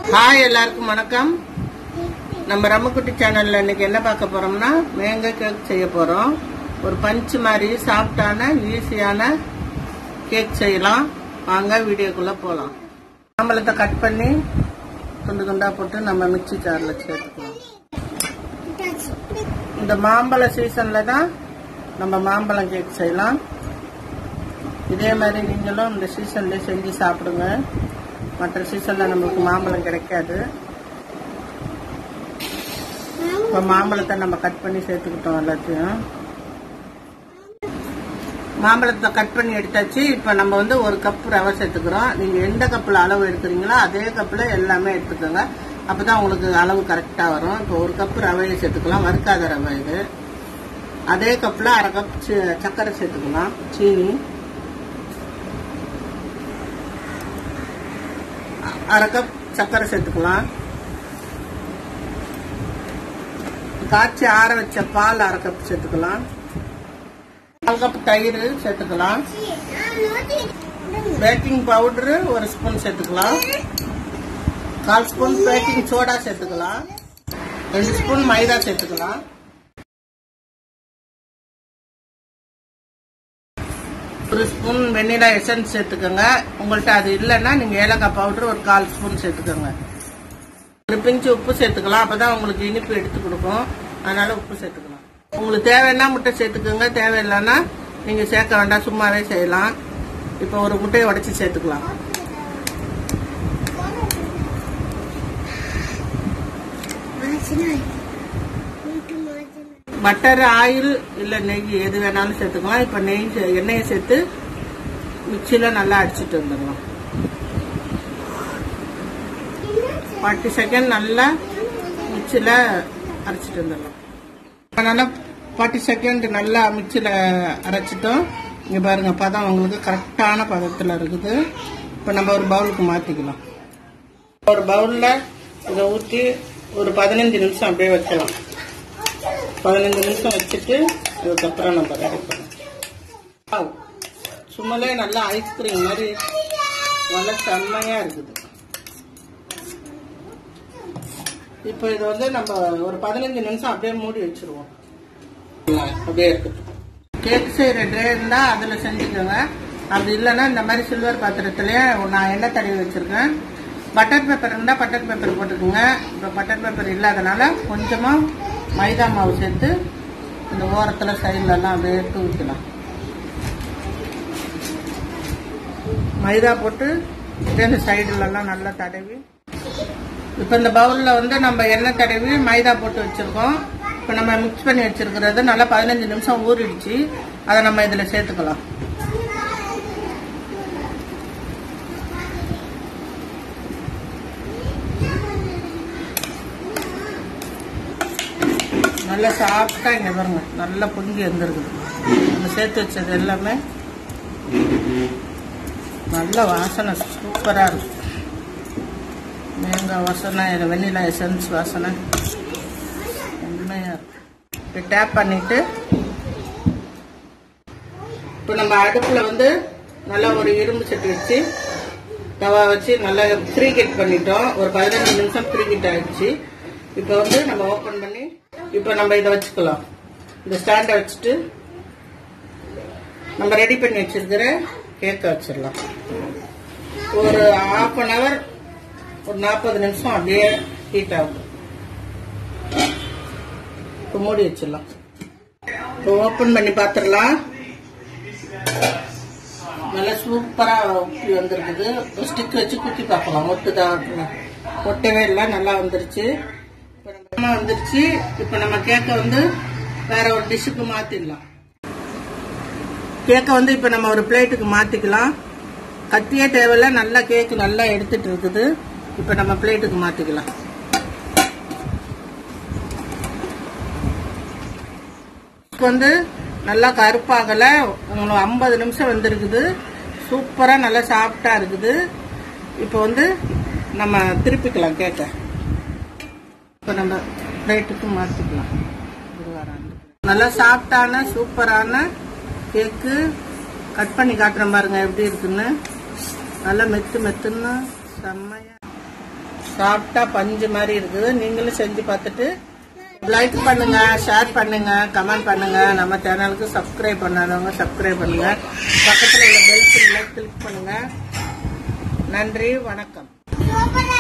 Hi எல்லாருக்கும் வணக்கம் நம்ம ரம்முக்குட்டி சேனல்ல இன்னைக்கு என்ன பார்க்க போறோம்னா மேங்க கேக் செய்ய போறோம் ஒரு பஞ்ச் மாதிரி சாஃப்டான ஈஸியான கேக் செய்யலாம் வாங்க வீடியோக்குள்ள போலாம் மாம்பழத்தை கட் பண்ணி துண்டு துண்டா போட்டு நம்ம மிக்ஸி ஜார்ல சேர்த்துக்கலாம் இந்த மாம்பழ சீசன்ல தான் நம்ம மாம்பழம் கேக் செய்யலாம் இதே மாதிரி நீங்களும் இந்த சீசன்ல செஞ்சு சாப்பிடுங்க மற்ற சீசன்ல நமக்கு மாம்பழம் கிடைக்காது இப்போ மாம்பழத்தை நம்ம கட் பண்ணி சேர்த்துக்கிட்டோம் எல்லாத்தையும் மாம்பழத்தை கட் பண்ணி எடுத்தாச்சு இப்போ நம்ம வந்து ஒரு கப் ரவை சேர்த்துக்கிறோம் நீங்க எந்த கப்பில் அளவு எடுக்கிறீங்களோ அதே கப்பில் எல்லாமே எடுத்துக்கோங்க அப்பதான் உங்களுக்கு அளவு கரெக்டாக வரும் இப்போ ஒரு கப் ரவையை சேர்த்துக்கலாம் வறுக்காத ரவை இது அதே கப்பில் அரை கப் சி- சர்க்கரை சேர்த்துக்கலாம் சீனி அரை கப் சர்க்கரை சேர்த்துக்கலாம் காய்ச்சி ஆற வச்ச பால் அரை கப் சேர்த்துக்கலாம் கால் கப் தயிர் சேர்த்துக்கலாம் பேக்கிங் பவுடரு ஒரு ஸ்பூன் சேர்த்துக்கலாம் கால் ஸ்பூன் பேக்கிங் சோடா சேர்த்துக்கலாம் ரெண்டு ஸ்பூன் மைதா சேர்த்துக்கலாம் ஒரு ஸ்பூன் வெண்ணிலா எசன்ஸ் சேர்த்துக்கோங்க உங்கள்கிட்ட அது இல்லைன்னா நீங்க ஏலக்காய் பவுடர் ஒரு கால் ஸ்பூன் சேர்த்துக்கோங்க ஒரு பிஞ்சு உப்பு சேர்த்துக்கலாம் அப்பதான் உங்களுக்கு இனிப்பு எடுத்து கொடுக்கும் அதனால உப்பு சேர்த்துக்கலாம் உங்களுக்கு தேவைன்னா முட்டை சேர்த்துக்கோங்க தேவையில்லைன்னா நீங்க சேர்க்க வேண்டாம் சும்மாவே செய்யலாம் இப்போ ஒரு முட்டையை உடைச்சு சேர்த்துக்கலாம் பட்டர் ஆயில் இல்ல நெய் எது வேணாலும் சேர்த்துக்கலாம் இப்ப நெய் சே- எண்ணெயை சேர்த்து மிக்சியில நல்லா அடிச்சிட்டு வந்துடலாம் ஃபார்ட்டி செகண்ட் நல்லா மிக்சியில அரைச்சிட்டு வந்துடலாம் இப்ப நல்லா ஃபார்ட்டி செகண்ட் நல்லா மிக்சியில அரைச்சிட்டோம் இங்க பாருங்க பதம் உங்களுக்கு கரெக்டான பதத்துல இருக்குது இப்ப நம்ம ஒரு பவுலுக்கு மாத்திக்கலாம் ஒரு பவுல்ல இதை ஊற்றி ஒரு பதினஞ்சு நிமிஷம் அப்படியே வைக்கலாம் பதினஞ்சு நிமிஷம் வச்சுட்டு அதுக்கப்புறம் நம்ம ரெடி பண்ணலாம் சும்மாலே நல்லா ஐஸ்கிரீம் மாதிரி நல்லா செம்மையா இருக்குது இப்போ இது வந்து நம்ம ஒரு பதினஞ்சு நிமிஷம் அப்படியே மூடி வச்சிருவோம் அப்படியே இருக்கட்டும் கேக் செய்யற ட்ரே இருந்தா அதுல செஞ்சுக்கோங்க அப்படி இல்லைன்னா இந்த மாதிரி சில்வர் பாத்திரத்திலேயே நான் எண்ணெய் தடவி வச்சிருக்கேன் பட்டர் பேப்பர் இருந்தா பட்டர் பேப்பர் போட்டுக்கோங்க இப்போ பட்டர் பேப்பர் இல்லாதனால கொஞ்சமா மைதா மாவு சேர்த்து இந்த ஓரத்துல சைடுல எல்லாம் அப்படியே எடுத்து ஊற்றலாம் மைதா போட்டு அப்படியே இந்த சைடுல எல்லாம் நல்லா தடவி இப்போ இந்த பவுல்ல வந்து நம்ம எண்ணெய் தடவி மைதா போட்டு வச்சிருக்கோம் இப்போ நம்ம மிக்ஸ் பண்ணி வச்சிருக்கிறது நல்லா பதினஞ்சு நிமிஷம் ஊறிடுச்சு அதை நம்ம இதுல சேர்த்துக்கலாம் நல்லா சாப்பிட்டா இங்க பாருங்க நல்லா பொங்கி வந்துருக்குது நம்ம சேர்த்து வச்சது எல்லாமே நல்ல வாசனை சூப்பரா இருக்கு மேங்காய் வாசனை இது வெண்ணிலா எசன்ஸ் வாசனை உண்மையா இருக்கு இப்போ டேப் பண்ணிட்டு இப்போ நம்ம அடுப்புல வந்து நல்லா ஒரு இரும்பு சட்டி வச்சு தவா வச்சு நல்லா ப்ரீ ஹீட் பண்ணிட்டோம் ஒரு பதினஞ்சு நிமிஷம் ப்ரீ ஹீட் ஆயிடுச்சு இப்போ வந்து நம்ம ஓபன் பண்ணி இப்போ நம்ம இதை வச்சுக்கலாம் இந்த ஸ்டாண்டை வச்சுட்டு நம்ம ரெடி பண்ணி வச்சிருக்கிற கேக்கை வச்சிடலாம் ஒரு ஹாஃப் அன் ஹவர் ஒரு நாற்பது நிமிஷம் அப்படியே ஹீட் ஆகும் இப்போ மூடி வச்சிடலாம் இப்போ ஓப்பன் பண்ணி பார்த்துடலாம் நல்லா சூப்பரா ஊற்றி வந்திருக்குது ஒரு ஸ்டிக் வச்சு குத்தி பார்க்கலாம் ஒட்டுதா ஒட்டவே இல்லை நல்லா வந்துருச்சு இப்போ நம்ம வந்துருச்சு இப்போ நம்ம கேக்கை வந்து வேற ஒரு டிஷ்ஷுக்கு மாத்திடலாம் கேக்கை வந்து இப்போ நம்ம ஒரு பிளேட்டுக்கு மாத்திக்கலாம் கத்தியே தேவையில்ல நல்லா கேக் நல்லா எடுத்துட்டு இருக்குது இப்போ நம்ம பிளேட்டுக்கு மாத்திக்கலாம் கேக் வந்து நல்லா கருப்பாகல உங்களுக்கு ஐம்பது நிமிஷம் வந்திருக்குது சூப்பரா நல்லா சாஃப்டா இருக்குது இப்போ வந்து நம்ம திருப்பிக்கலாம் கேக்க இப்போ நம்ம பிளேட்டுக்கு மாத்திக்கலாம் இது வராது. நல்லா சாஃப்டான சூப்பரான கேக்கு கட் பண்ணி காட்டுறேன் பாருங்க எப்படி இருக்குன்னு நல்லா மெத்து மெத்துன்னு செம்மையா சாப்பிட்டா பஞ்சு மாதிரி இருக்குது நீங்களும் செஞ்சு பார்த்துட்டு லைக் பண்ணுங்க ஷேர் பண்ணுங்க கமெண்ட் பண்ணுங்க நம்ம சேனலுக்கு சப்ஸ்கிரைப் பண்ணாதவங்க சப்ஸ்கிரைப் பண்ணுங்க பக்கத்தில் உள்ள பெல் சிம்ல கிளிக் பண்ணுங்க நன்றி வணக்கம் சூப்பரா